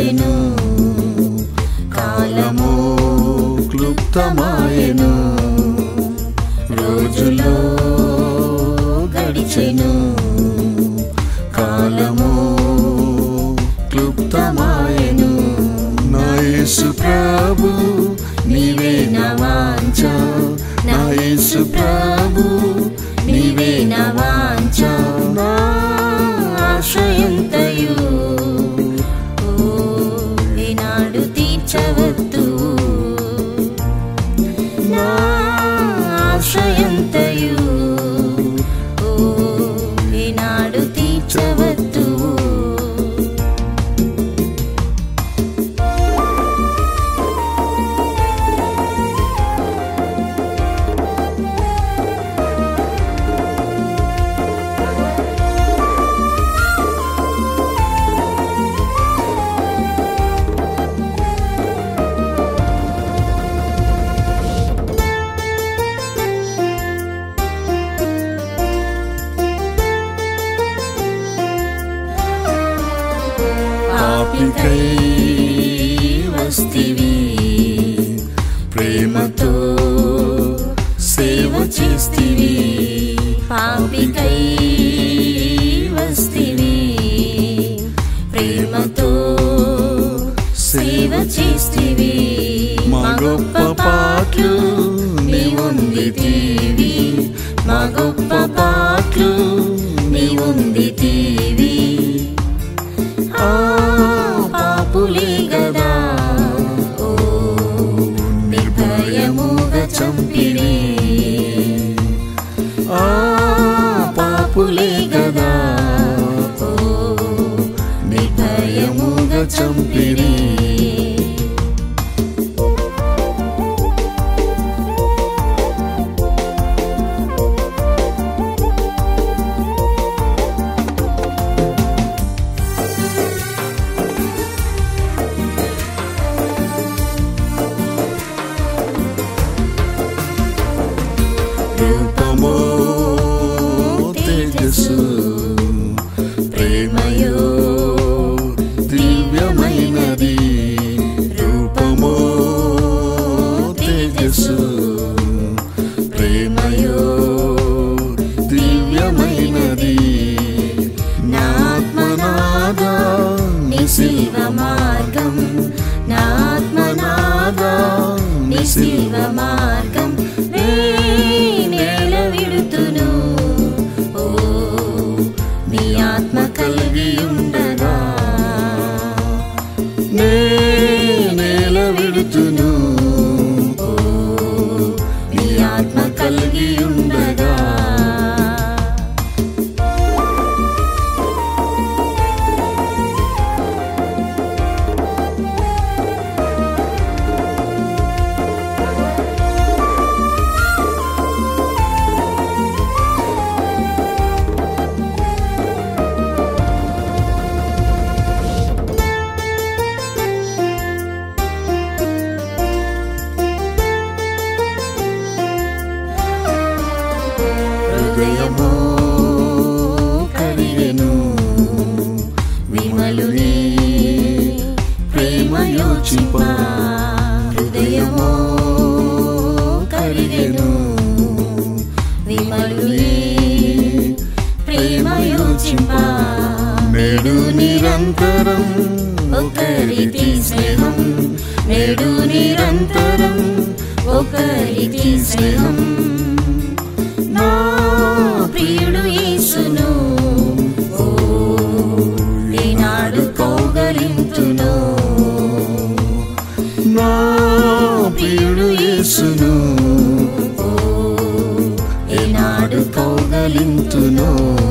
గడిచెను కాలము క్లుప్తమాయెను రోజులో గడిచెను కాలము క్లుప్తమాయెను నా యేసు ప్రభు నీవే నా వాంఛ నా యేసు ప్రభు నీవే నా వాంఛ నా ఆశ్రయంతయు ఓ ఈనాడు తీర్చవద్దు నా ఆశ్రయంతయు ఓ ఈనాడు తీర్చవద్దు పాపికై వస్తివి ప్రేమతో సేవ చేస్తివి పాపికై వస్తివి ప్రేమతో సేవ చేస్తివి మా గొప్ప పాటలు నీవుందితీవి మా గొప్ప పాటలు నీవుందితీవి ఆ పాపులే గదా ఓ నిర్భయముగా చంపిరి ఆ పాపులే గదా ఓ నిర్భయముగా చంపిరి రూపమో తేజస్సు ప్రేమయో దివ్యమైనది రూపమో తేజస్సు ప్రేమయో దివ్యమైనది నా ఆత్మనాద నిశిల్వ మార్గం నా ఆత్మనాద నిశిల్వ మార్గం నే నేల విడుతును ఓ నీ ఆత్మ కలిగి ఉండగా నే నేల విడుతును ఓ నీ ఆత్మ కలిగి ఉండగా హృదయము కరిగెను విమలుని ప్రేమ యోచింప హృదయము కరిగెను విమలుని ప్రేమ యోచింప నేడు నిరంతరం ఒకరికి స్నేహం నేడు నిరంతరం ఒకరికి స్నేహం నా ప్రియుడు యేసును ఓ ఈనాడు కౌగలింతును నా ప్రియుడు యేసును ఓ ఈనాడు కౌగలింతును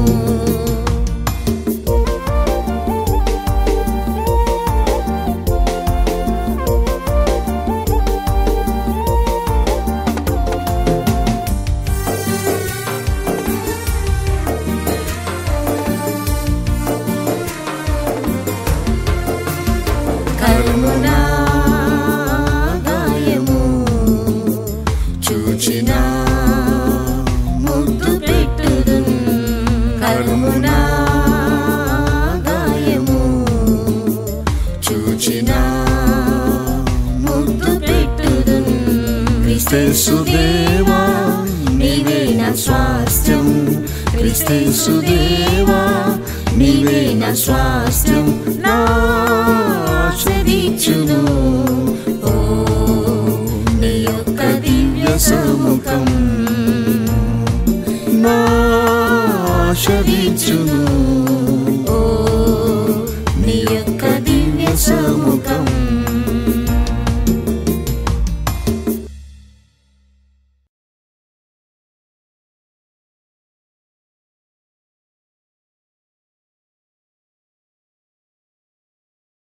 కరుణా గాయము చూచిన ముద్దు పెట్టుదున్ క్రిస్తేసుదేవా నీవే నా స్వాస్థ్యం క్రిస్తేసుదేవా నీవే నా స్వాస్థ్యం నా ఆశ్రదించును ఓ నీ యొక్క దివ్య సముఖం నా ఆశ్రదించును